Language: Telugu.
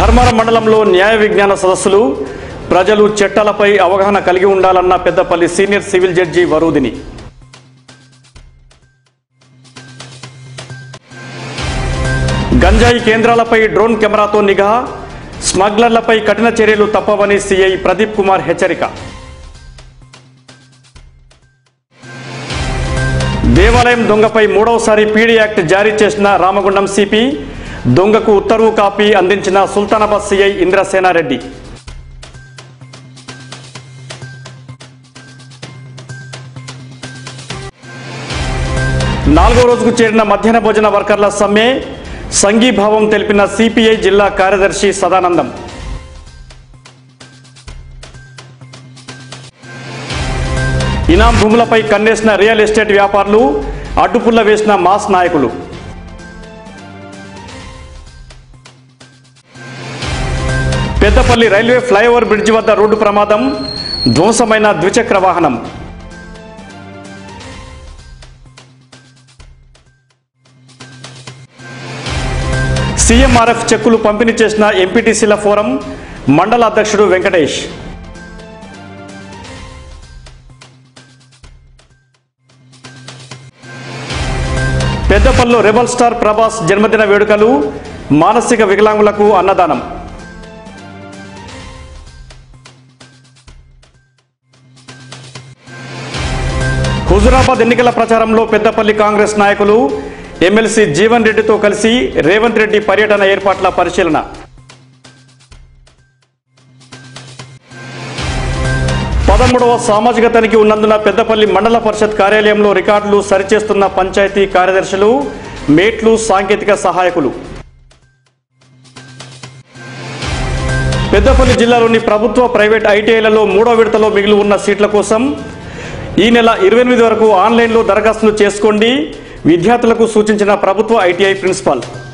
ధర్మారం మండలంలో న్యాయ విజ్ఞాన సదస్సులు ప్రజలు చట్టాలపై అవగాహన కలిగి ఉండాలన్న Peddapalli senior civil judge Varudhini గంజాయి కేంద్రాలపై డ్రోన్ కెమెరాతో నిఘా స్మగ్లర్లపై కఠిన చర్యలు తప్పవని సిఐ ప్రదీప్ కుమార్ హెచ్చరిక దేవాలయం దొంగపై మూడవసారి పీడీ యాక్ట్ జారీ చేసిన రామగుండం సిపి దొంగకు ఉత్తర్వు కాపీ అందించిన సుల్తానాబాద్ సిఐ ఇంద్రసేనారెడ్డి నాలుగో రోజుకు చేరిన మధ్యాహ్న భోజన వర్కర్ల సమ్మె సంఘీభావం తెలిపిన సిపిఐ జిల్లా కార్యదర్శి సదానందం ఇనాం భూములపై కన్నేసిన రియల్ ఎస్టేట్ వ్యాపారులు అడ్డుపుల్ల వేసిన మాస్ నాయకులు పెద్దపల్లి రైల్వే ఫ్లైఓవర్ బ్రిడ్జి వద్ద రోడ్డు ప్రమాదం ధ్వంసమైన ద్విచక్ర వాహనం సీఎంఆర్ఎఫ్ చెక్కులు పంపిణీ చేసిన ఎంపీటీసీల ఫోరం మండల అధ్యక్షుడు వెంకటేష్ పెద్దపల్లిలో రెబల్ స్టార్ ప్రభాస్ జన్మదిన వేడుకలు మానసిక వికలాంగులకు అన్నదానం హుజురాబాద్ ఎన్నికల ప్రచారంలో పెద్దపల్లి కాంగ్రెస్ నాయకులు ఎమ్మెల్సీ జీవన్ రెడ్డితో కలిసి రేవంత్ రెడ్డి పర్యటన ఏర్పాట్ల పరిశీలన పదమూడవ సామాజిక తనిఖీ ఉన్నందున పెద్దపల్లి మండల పరిషత్ కార్యాలయంలో రికార్డులు సరిచేస్తున్న పంచాయతీ కార్యదర్శులు మేట్లు సాంకేతిక సహాయకులు పెద్దపల్లి జిల్లాలోని ప్రభుత్వ ప్రైవేట్ ఐటీఐలలో మూడో విడతలో మిగిలి ఉన్న సీట్ల కోసం ఈ నెల ఇరవై ఎనిమిది వరకు ఆన్లైన్లో దరఖాస్తులు చేసుకోండి విద్యార్థులకు సూచించిన ప్రభుత్వ ఐటీఐ ప్రిన్సిపాల్